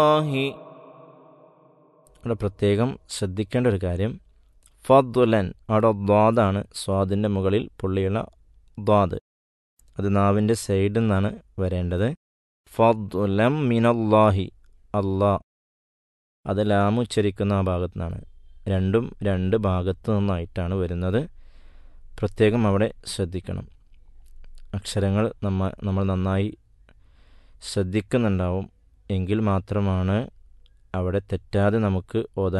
അവിടെ പ്രത്യേകം ശ്രദ്ധിക്കേണ്ട ഒരു കാര്യം ഫദ്ലൻ അവിടെ ദ്വാദാണ് സ്വാദിൻ്റെ മുകളിൽ പുള്ളിയുള്ള ദ്വാദ് അത് നാവിൻ്റെ സൈഡിൽ നിന്നാണ് വരേണ്ടത് ഫദ്ലം മിനല്ലാഹി അല്ലാ അത് ലാം ഉച്ചരിക്കുന്ന ആ ഭാഗത്തു നിന്നാണ് രണ്ടും രണ്ട് ഭാഗത്തു നിന്നായിട്ടാണ് വരുന്നത് പ്രത്യേകം അവിടെ ശ്രദ്ധിക്കണം അക്ഷരങ്ങൾ നമ്മ നമ്മൾ നന്നായി ശ്രദ്ധിക്കുന്നുണ്ടാവും എങ്കിൽ മാത്രമാണ് അവിടെ തെറ്റാതെ നമുക്ക് ഓതാൻ